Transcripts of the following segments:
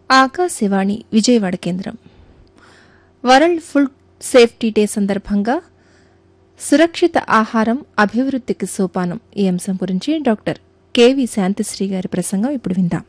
ఆకాశవాణి విజయవాడ కేంద్రం world food safety day సందర్భంగా సురక్షిత ఆహారం అభివృద్ధికి సోపానం ఈ అంశం గురించి డాక్టర్ కెవి శాంతిశ్రీ గారి ప్రసంగం ఇప్పుడు విందాం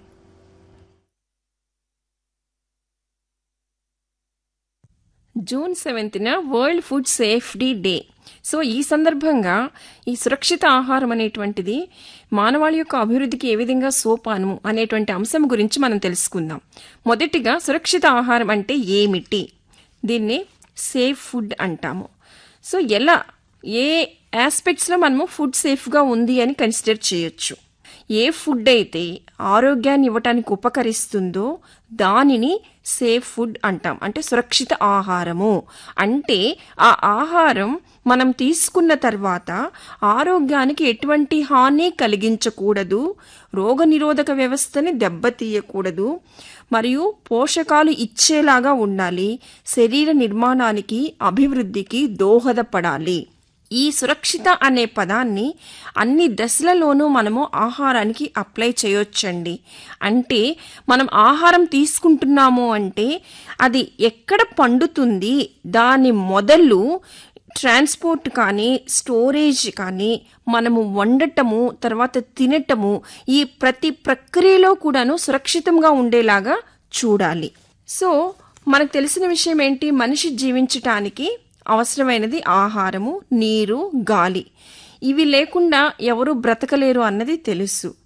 జూన్ సెవెంత్న world food safety day so ఈ సందర్భంగా ఈ సురక్షిత ఆహారం అనేటువంటిది మానవాళి యొక్క అభివృద్ధికి ఏ విధంగా సోపానము అనేటువంటి అంశం గురించి మనం తెలుసుకుందాం మొదటిగా సురక్షిత ఆహారం అంటే ఏమిటి దీన్ని సేఫ్ ఫుడ్ అంటాము సో ఎలా ఏ ఆస్పెక్ట్స్లో మనము ఫుడ్ సేఫ్గా ఉంది అని కన్సిడర్ చేయొచ్చు ఏ ఫుడ్ అయితే ఆరోగ్యాన్ని ఇవ్వటానికి ఉపకరిస్తుందో దానిని సేఫ్ ఫుడ్ అంటాం అంటే సురక్షిత ఆహారము అంటే ఆ ఆహారం మనం తీసుకున్న తర్వాత ఆరోగ్యానికి ఎటువంటి హాని కలిగించకూడదు రోగనిరోధక వ్యవస్థని దెబ్బతీయకూడదు మరియు పోషకాలు ఇచ్చేలాగా ఉండాలి శరీర నిర్మాణానికి అభివృద్ధికి దోహదపడాలి ఈ సురక్షిత అనే పదాన్ని అన్ని దశలలోనూ మనము ఆహారానికి అప్లై చేయొచ్చండి అంటే మనం ఆహారం తీసుకుంటున్నాము అంటే అది ఎక్కడ పండుతుంది దాని మొదలు ట్రాన్స్పోర్ట్ కానీ స్టోరేజ్ కానీ మనము వండటము తర్వాత తినటము ఈ ప్రతి ప్రక్రియలో కూడాను సురక్షితంగా ఉండేలాగా చూడాలి సో మనకు తెలిసిన విషయం ఏంటి మనిషి జీవించటానికి అవసరమైనది ఆహారము నీరు గాలి ఇవి లేకుండా ఎవరు బ్రతకలేరు అన్నది తెలుసు